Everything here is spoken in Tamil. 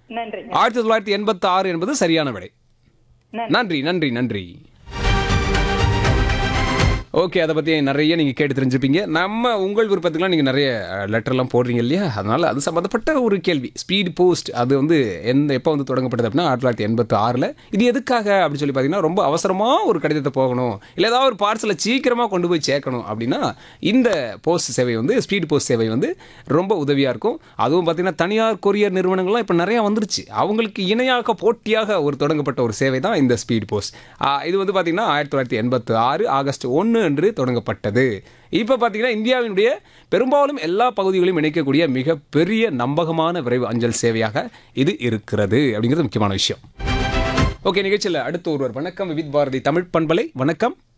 நன்றிங்க ஆயிரத்தி தொள்ளாயிரத்தி எண்பத்தி ஆறு என்பது சரியான விடை நன்றி. நன்றி நன்றி நன்றி ஓகே அதை பற்றி நிறைய நீங்கள் கேட்டு தெரிஞ்சுப்பீங்க நம்ம உங்கள் விருப்பத்துக்குலாம் நீங்கள் நிறைய லெட்டர்லாம் போடுறீங்க இல்லையா அதனால் அது சம்மந்தப்பட்ட ஒரு கேள்வி ஸ்பீட் போஸ்ட் அது வந்து எந்த எப்போ வந்து தொடங்கப்பட்டது அப்படின்னா ஆயிரத்தி தொள்ளாயிரத்தி எண்பத்தி ஆறில் இது எதுக்காக அப்படின்னு சொல்லி பார்த்தீங்கன்னா ரொம்ப அவசரமாக ஒரு கடிதத்தை போகணும் இல்லை ஏதாவது ஒரு பார்சலை சீக்கிரமாக கொண்டு போய் சேர்க்கணும் அப்படின்னா இந்த போஸ்ட் சேவை வந்து ஸ்பீட் போஸ்ட் சேவை வந்து ரொம்ப உதவியாக இருக்கும் அதுவும் பார்த்தீங்கன்னா தனியார் கொரியர் நிறுவனங்கள்லாம் இப்போ நிறையா வந்துருச்சு அவங்களுக்கு இணையாக போட்டியாக ஒரு தொடங்கப்பட்ட ஒரு சேவை தான் இந்த ஸ்பீட் போஸ்ட் ஆஹ் இது வந்து பார்த்தீங்கன்னா ஆயிரத்தி தொள்ளாயிரத்தி எண்பத்தி ஆறு ஆகஸ்ட் ஒன்று அன்று தொடங்கப்பட்டது இப்போ பார்த்தீங்கன்னா இந்தியாவினுடைய பெரும்பாலும் எல்லா பகுதிகளையும் இணைக்கக்கூடிய மிகப்பெரிய நம்பகமான விரைவு அஞ்சல் சேவையாக இது இருக்கிறது அப்படிங்கிறது முக்கியமான விஷயம் ஓகே நிகழ்ச்சியில் அடுத்த ஒருவர் வணக்கம் விவித் பாரதி தமிழ் பண்பலை வணக்கம்